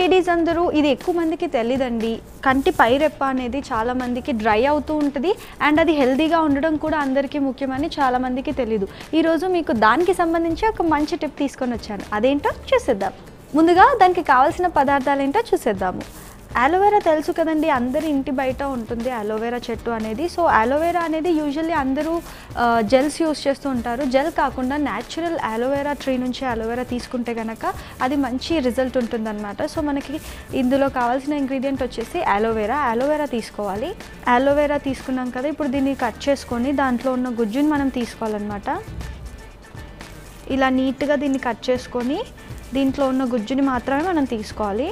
ladies అందరూ ఇది ఎక్కువ మందికి తెలియదండి కంటి పైరెప్ప అనేది చాలా మందికి డ్రై అవుతూ ఉంటుంది అండ్ అది హెల్దీగా ఉండడం కూడా అందరికీ ముఖ్యమని చాలా మందికి తెలియదు ఈరోజు మీకు దానికి సంబంధించి ఒక మంచి టిప్ తీసుకొని వచ్చాను అదేంటో చూసేద్దాం ముందుగా దానికి కావాల్సిన పదార్థాలు ఏంటో చూసేద్దాము అలోవెరా తెలుసు కదండి అందరి ఇంటి బయట ఉంటుంది అలోవెరా చెట్టు అనేది సో అలోవెరా అనేది యూజువల్లీ అందరూ జెల్స్ యూస్ చేస్తూ ఉంటారు జెల్ కాకుండా న్యాచురల్ అలోవెరా ట్రీ నుంచి అలోవెరా తీసుకుంటే కనుక అది మంచి రిజల్ట్ ఉంటుందన్నమాట సో మనకి ఇందులో కావాల్సిన ఇంగ్రీడియంట్ వచ్చేసి అలోవెరా అలోవెరా తీసుకోవాలి అలోవెరా తీసుకున్నాం కదా ఇప్పుడు దీన్ని కట్ చేసుకొని దాంట్లో ఉన్న గుజ్జుని మనం తీసుకోవాలన్నమాట ఇలా నీట్గా దీన్ని కట్ చేసుకొని దీంట్లో ఉన్న గుజ్జుని మాత్రమే మనం తీసుకోవాలి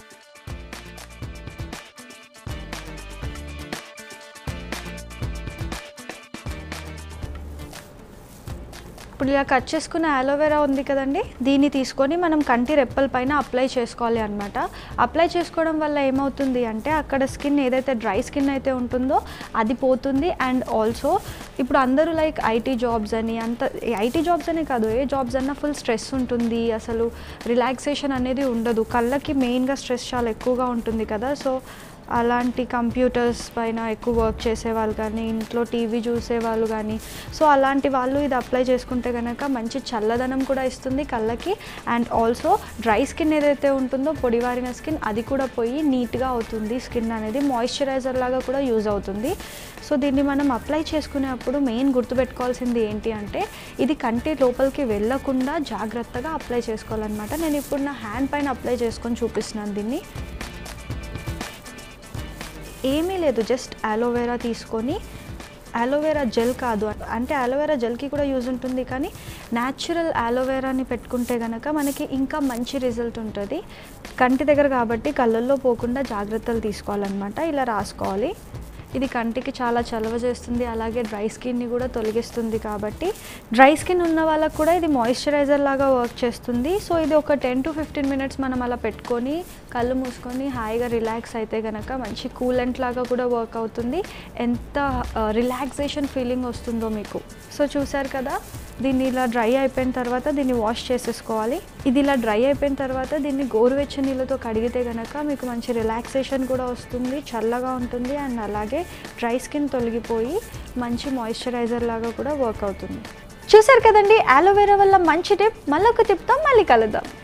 ఇప్పుడు ఇలా కట్ చేసుకున్న అలోవెరా ఉంది కదండి దీన్ని తీసుకొని మనం కంటి రెప్పల పైన అప్లై చేసుకోవాలి అనమాట అప్లై చేసుకోవడం వల్ల ఏమవుతుంది అంటే అక్కడ స్కిన్ ఏదైతే డ్రై స్కిన్ అయితే ఉంటుందో అది పోతుంది అండ్ ఆల్సో ఇప్పుడు అందరూ లైక్ ఐటీ జాబ్స్ అని అంత ఐటీ జాబ్స్ అనే కాదు ఏ జాబ్స్ అన్నా ఫుల్ స్ట్రెస్ ఉంటుంది అసలు రిలాక్సేషన్ అనేది ఉండదు కళ్ళకి మెయిన్గా స్ట్రెస్ చాలా ఎక్కువగా ఉంటుంది కదా సో అలాంటి కంప్యూటర్స్ పైన ఎక్కువ వర్క్ చేసే వాళ్ళు కానీ ఇంట్లో టీవీ చూసే వాళ్ళు కానీ సో అలాంటి వాళ్ళు ఇది అప్లై చేసుకుంటే కనుక మంచి చల్లదనం కూడా ఇస్తుంది కళ్ళకి అండ్ ఆల్సో డ్రై స్కిన్ ఏదైతే ఉంటుందో పొడివారిన స్కిన్ అది కూడా పోయి నీట్గా అవుతుంది స్కిన్ అనేది మాయిశ్చరైజర్ లాగా కూడా యూజ్ అవుతుంది సో దీన్ని మనం అప్లై చేసుకునేటప్పుడు మెయిన్ గుర్తుపెట్టుకోవాల్సింది ఏంటి అంటే ఇది కంటి లోపలికి వెళ్ళకుండా జాగ్రత్తగా అప్లై చేసుకోవాలన్నమాట నేను ఇప్పుడు నా హ్యాండ్ పైన అప్లై చేసుకొని చూపిస్తున్నాను దీన్ని ఏమీ లేదు జస్ట్ అలోవెరా తీసుకొని అలోవెరా జెల్ కాదు అంటే అలోవెరా జెల్కి కూడా యూజ్ ఉంటుంది కానీ న్యాచురల్ అలోవెరాని పెట్టుకుంటే కనుక మనకి ఇంకా మంచి రిజల్ట్ ఉంటుంది కంటి దగ్గర కాబట్టి కళ్ళల్లో పోకుండా జాగ్రత్తలు తీసుకోవాలన్నమాట ఇలా రాసుకోవాలి ఇది కంటికి చాలా చలవ చేస్తుంది అలాగే డ్రై స్కిన్ని కూడా తొలగిస్తుంది కాబట్టి డ్రై స్కిన్ ఉన్న వాళ్ళకు కూడా ఇది మాయిశ్చరైజర్ లాగా వర్క్ చేస్తుంది సో ఇది ఒక టెన్ టు ఫిఫ్టీన్ మినిట్స్ మనం అలా పెట్టుకొని కళ్ళు మూసుకొని హాయిగా రిలాక్స్ అయితే కనుక మంచి కూలెంట్ లాగా కూడా వర్క్ అవుతుంది ఎంత రిలాక్సేషన్ ఫీలింగ్ వస్తుందో మీకు సో చూసారు కదా దీన్ని ఇలా డ్రై అయిపోయిన తర్వాత దీన్ని వాష్ చేసేసుకోవాలి ఇది ఇలా డ్రై అయిపోయిన తర్వాత దీన్ని గోరువెచ్చని నీళ్ళతో కడిగితే కనుక మీకు మంచి రిలాక్సేషన్ కూడా వస్తుంది చల్లగా ఉంటుంది అండ్ అలాగే డ్రై స్కిన్ తొలగిపోయి మంచి మాయిశ్చరైజర్ లాగా కూడా వర్క్ అవుతుంది చూసారు కదండి అలోవెరా వల్ల మంచి టిప్ మళ్ళొక టిప్తో మళ్ళీ కలుద్దాం